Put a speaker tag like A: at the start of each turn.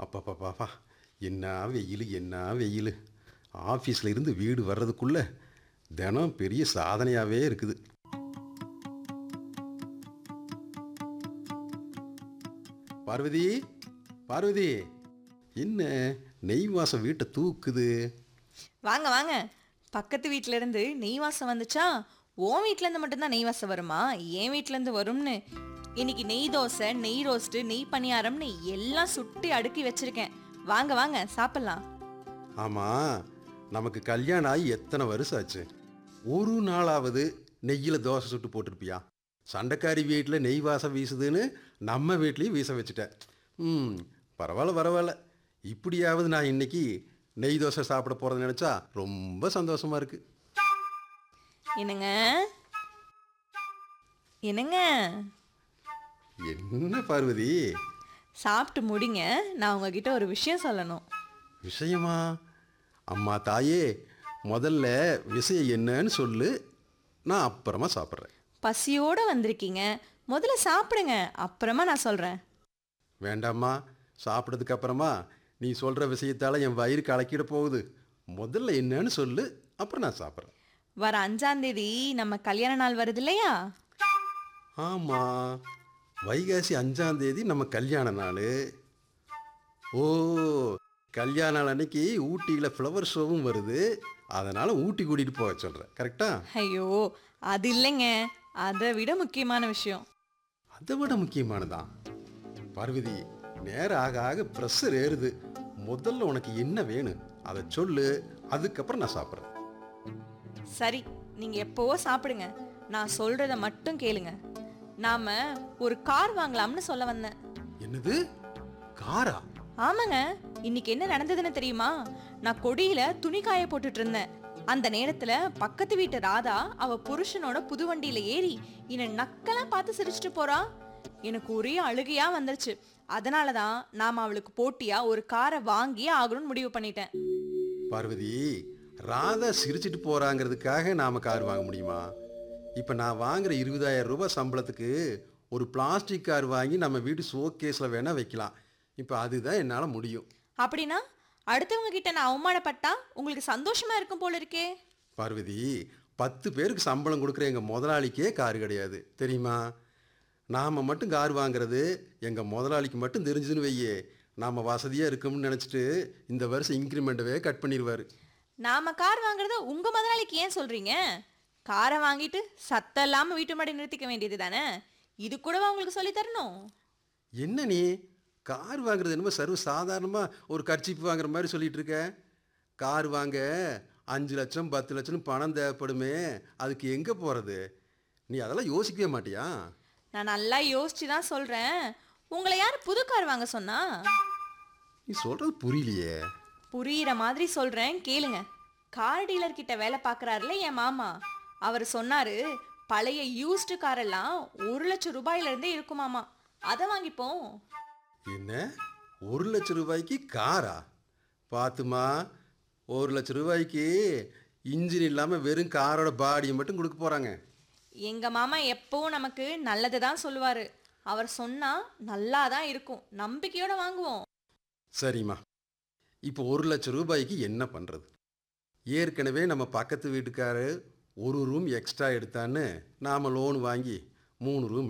A: அப்பப்பப்பாப்பா என்ன வெயில் என்ன வெயில் ஆஃபீஸில் இருந்து வீடு வர்றதுக்குள்ள தினம் பெரிய சாதனையாகவே இருக்குது பார்வதி பார்வதி என்ன நெய் வாசம் வீட்டை தூக்குது
B: வாங்க வாங்க பக்கத்து வீட்ல இருந்து நெய் வாசம் வந்துச்சா உன் வீட்ல இருந்து மட்டும்தான் நெய் வாசம் வருமா என் வீட்ல இருந்து வரும்னு இன்னைக்கு நெய் தோசை நெய் ரோஸ்ட் நெய் பணியாரம்னு எல்லாம் சுட்டி அடுக்கி வச்சிருக்கேன் வாங்க வாங்க சாப்பிடலாம்
A: ஆமாம் நமக்கு கல்யாணம் ஆகி எத்தனை வருஷம் ஆச்சு ஒரு நாளாவது நெய்யில் தோசை சுட்டு போட்டிருப்பியா சண்டைக்காரி வீட்டில் நெய் வாசம் வீசுதுன்னு நம்ம வீட்லேயும் வீச வச்சுட்டேன் ம் பரவாயில்ல பரவாயில்ல இப்படியாவது நான் இன்னைக்கு நெய் தோசை சாப்பிட போகிறத நினச்சா ரொம்ப சந்தோஷமா இருக்கு
B: என்னங்க என்னங்க
A: என்ன பார்வதி
B: சாப்பிட்டு முடிங்க நான் உங்ககிட்ட ஒரு விஷயம் சொல்லணும்
A: விஷயமா அம்மா தாயே முதல்ல விஷயம் என்னன்னு சொல்லு நான் அப்புறமா சாப்பிட்றேன்
B: பசியோட வந்திருக்கீங்க முதல்ல சாப்பிடுங்க அப்புறமா நான் சொல்றேன்
A: வேண்டாம்மா சாப்பிட்டதுக்கு அப்புறமா நீ சொல்கிற விஷயத்தால் என் வயிறு கலக்கிட போகுது முதல்ல என்னன்னு சொல்லு அப்புறம் நான் சாப்பிட்றேன்
B: வர அஞ்சாம் தேதி நம்ம கல்யாண நாள் வருது இல்லையா
A: ஆமாம் வைகாசி அஞ்சாம் தேதி நம்ம கல்யாண நாள் ஓ கல்யாண நாள் அன்னைக்கு ஊட்டியில் ஃப்ளவர் ஷோவும் வருது அதனால் ஊட்டி கூட்டிகிட்டு போக சொல்கிறேன் கரெக்டா
B: ஐயோ அது இல்லைங்க அதை விட முக்கியமான விஷயம்
A: அதை விட முக்கியமானதான் பார்வதி நேரம் ஆக ஆக ப்ரெஷர் ஏறுது முதல்ல உனக்கு என்ன வேணும் அதை சொல்லு அதுக்கப்புறம் நான் சாப்பிட்றேன்
B: சரி நீங்க எப்பவோ சாப்பிடுங்க நான் சொல்றத மட்டும் கேளுங்க நாம ஒரு கார் வாங்கலாம்னு சொல்ல வந்தேன்
A: என்னது காரா
B: ஆமாங்க இன்னைக்கு என்ன நடந்ததுன்னு தெரியுமா நான் கொடியில துணி காய போட்டுட்டு இருந்தேன் அந்த நேரத்துல பக்கத்து வீட்டு ராதா அவ புருஷனோட புது வண்டியில ஏறி என்னை நக்கெல்லாம் பார்த்து சிரிச்சிட்டு போறா எனக்கு ஒரே அழுகையா வந்துருச்சு அதனாலதான் நாம அவளுக்கு போட்டியா ஒரு காரை வாங்கி ஆகணும்னு முடிவு பண்ணிட்டேன்
A: பார்வதி ராதா சிரிச்சிட்டு போறாங்கிறதுக்காக நாம கார் வாங்க முடியுமா இப்போ நான் வாங்குற இருபதாயிரம் ரூபாய் சம்பளத்துக்கு ஒரு பிளாஸ்டிக் கார் வாங்கி நம்ம வீட்டு ஷோகேஸில் வேணால் வைக்கலாம் இப்போ அதுதான் என்னால் முடியும்
B: அப்படின்னா அடுத்தவங்க கிட்ட நான் அவமானப்பட்டா உங்களுக்கு சந்தோஷமா இருக்கும் போல இருக்கே
A: பார்வதி பத்து பேருக்கு சம்பளம் கொடுக்குற எங்கள் முதலாளிக்கே கார் கிடையாது தெரியுமா நாம் மட்டும் கார் வாங்குறது எங்கள் முதலாளிக்கு மட்டும் தெரிஞ்சுதுன்னு வையே நாம் வசதியாக இருக்கோம்னு நினச்சிட்டு இந்த வருஷம் இன்க்ரிமெண்ட்டவே கட் பண்ணிடுவார்
B: நாம கார் வாங்குறத உங்க முதலாளிக்கு ஏன் சொல்றீங்க காரை வாங்கிட்டு சத்தம் இல்லாம வீட்டு முன்னாடி நிறுத்திக்க வேண்டியது தானே இது கூடவா உங்களுக்கு சொல்லி தரணும்
A: என்ன நீ கார் வாங்குறது என்னமோ சர்வ சாதாரணமாக ஒரு கர்ச்சிப்பு வாங்குற மாதிரி சொல்லிட்டு இருக்க கார் வாங்க அஞ்சு லட்சம் பத்து லட்சம் பணம் தேவைப்படுமே அதுக்கு எங்கே போகிறது நீ அதெல்லாம் யோசிக்கவே மாட்டியா
B: நான் நல்லா யோசிச்சு தான் சொல்றேன் உங்களை யார் புது கார் வாங்க சொன்னா
A: நீ சொல்கிறது புரியலையே
B: புரியிற மாதிரி சொல்றேன் கேளுங்க கார் டீலர் கிட்ட வேலை பார்க்கறாருல என் மாமா அவர் சொன்னாரு பழைய யூஸ்டு காரெல்லாம் ஒரு லட்சம் ரூபாயில இருந்தே இருக்குமாமா அதை வாங்கிப்போம்
A: என்ன ஒரு லட்சம் ரூபாய்க்கு காரா பார்த்துமா ஒரு லட்சம் ரூபாய்க்கு இன்ஜின் இல்லாமல் வெறும் காரோட பாடியை மட்டும் கொடுக்க போகிறாங்க
B: எங்க மாமா எப்பவும் நமக்கு நல்லதை தான் சொல்லுவாரு அவர் சொன்னா நல்லா தான் இருக்கும் நம்பிக்கையோட வாங்குவோம்
A: சரிம்மா இப்போ ஒரு லட்சம் ரூபாய்க்கு என்ன பண்ணுறது ஏற்கனவே நம்ம பக்கத்து வீட்டுக்காரு ஒரு ரூம் எக்ஸ்ட்ரா எடுத்தான்னு நாம் லோன் வாங்கி மூணு ரூம்